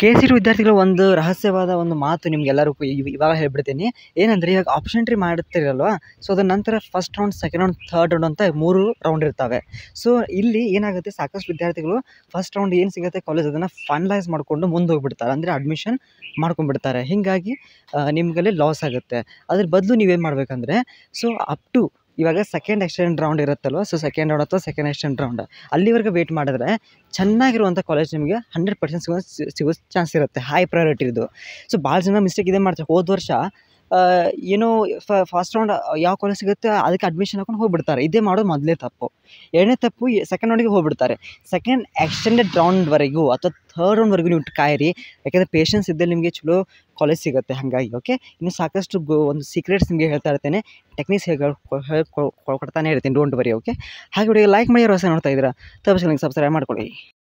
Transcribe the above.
K C T ವಿದ್ಯಾರ್ಥಿಗಳ ಒಂದು ರಹಸ್ಯವಾದ ಒಂದು ಮಾತು ನಿಮ್ಗೆಲ್ಲರಿಗೂ ಇವ್ ಇವಾಗ ಹೇಳ್ಬಿಡ್ತೀನಿ ಏನಂದರೆ ಇವಾಗ ಆಪ್ಷನ್ ಟ್ರೀ ಮಾಡುತ್ತೀರಲ್ವ ಸೊ ಅದ್ರ ನಂತರ first round second round third round ಅಂತ ಮೂರು ರೌಂಡ್ ಇರ್ತವೆ ಸೊ ಇಲ್ಲಿ ಏನಾಗುತ್ತೆ ಸಾಕಷ್ಟು ವಿದ್ಯಾರ್ಥಿಗಳು ಫಸ್ಟ್ ರೌಂಡ್ ಏನು ಸಿಗುತ್ತೆ ಕಾಲೇಜ್ ಅದನ್ನು ಫೈನಲೈಸ್ ಮಾಡಿಕೊಂಡು ಮುಂದೆ ಹೋಗ್ಬಿಡ್ತಾರೆ ಅಂದರೆ ಅಡ್ಮಿಷನ್ ಮಾಡ್ಕೊಂಡ್ಬಿಡ್ತಾರೆ ಹೀಗಾಗಿ ನಿಮಗಲ್ಲಿ ಲಾಸ್ ಆಗುತ್ತೆ ಅದ್ರ ಬದಲು ನೀವೇನು ಮಾಡಬೇಕಂದ್ರೆ ಸೊ ಅಪ್ ಟು ಇವಾಗ ಸೆಕೆಂಡ್ ಎಕ್ಸ್ಟೆಂಡ್ ರೌಂಡ್ ಇರುತ್ತಲ್ವ ಸೊ ಸೆಕೆಂಡ್ ರೌಂಡ್ ಅಥವಾ ಸೆಕೆಂಡ್ ಎಕ್ಸ್ಟೆಂಡ್ ರೌಂಡ್ ಅಲ್ಲಿವರೆಗೆ ವೇಟ್ ಮಾಡಿದ್ರೆ ಚೆನ್ನಾಗಿರುವಂಥ ಕಾಲೇಜ್ ನಿಮಗೆ ಹಂಡ್ರೆಡ್ ಪರ್ಸೆಂಟ್ ಸಿಗೋ ಸಿಗೋ ಚಾನ್ಸ್ ಇರುತ್ತೆ ಹೈ ಪ್ರಯಾರಿಟಿದು ಸೊ ಭಾಳ ಜನ ಮಿಸ್ಟೇಕ್ ಇದೇ ಮಾಡ್ತಾರೆ ಹೋದ ವರ್ಷ ಆ, ಏನೋ ಫಸ್ಟ್ ರೌಂಡ್ ಯಾವ ಕಾಲೇಜ್ ಸಿಗುತ್ತೆ ಅದಕ್ಕೆ ಅಡ್ಮಿಷನ್ ಹಾಕೊಂಡು ಹೋಗ್ಬಿಡ್ತಾರೆ ಇದೇ ಮಾಡೋದು ಮೊದಲೇ ತಪ್ಪು ಎರಡನೇ ತಪ್ಪು ಸೆಕೆಂಡ್ ರೌಂಡಿಗೆ ಹೋಗ್ಬಿಡ್ತಾರೆ ಸೆಕೆಂಡ್ ಎಕ್ಸ್ಟೆಂಡೆಡ್ ರೌಂಡ್ವರೆಗೂ ಅಥವಾ ಥರ್ಡ್ ರೌಂಡ್ವರೆಗೂ ನೀವು ಕಾಯಿರಿ ಯಾಕೆಂದರೆ ಪೇಷನ್ಸ್ ಇದ್ದಲ್ಲಿ ನಿಮಗೆ ಚಲೋ ಕಾಲೇಜ್ ಸಿಗುತ್ತೆ ಹಾಗಾಗಿ ಓಕೆ ಇನ್ನು ಸಾಕಷ್ಟು ಗೊ ಒಂದು ಸೀಕ್ರೆಟ್ಸ್ ನಿಮಗೆ ಹೇಳ್ತಾ ಇರ್ತೇನೆ ಟೆಕ್ನಿಕ್ಸ್ ಹೇಳಿ ಹೇಳ್ಕೊಡ್ತಾನೆ ಇರ್ತೀನಿ ಡೋಂಟ್ ವರಿ ಓಕೆ ಹಾಗೆ ವಿಡಿಯೋ ಲೈಕ್ ಮಾಡಿ ಹೊಸ ನೋಡ್ತಾ ಇದ್ದೀರಾ ತಪ್ಪಿಸಿ ಸಬ್ಸ್ಕ್ರೈಬ್ ಮಾಡ್ಕೊಳ್ಳಿ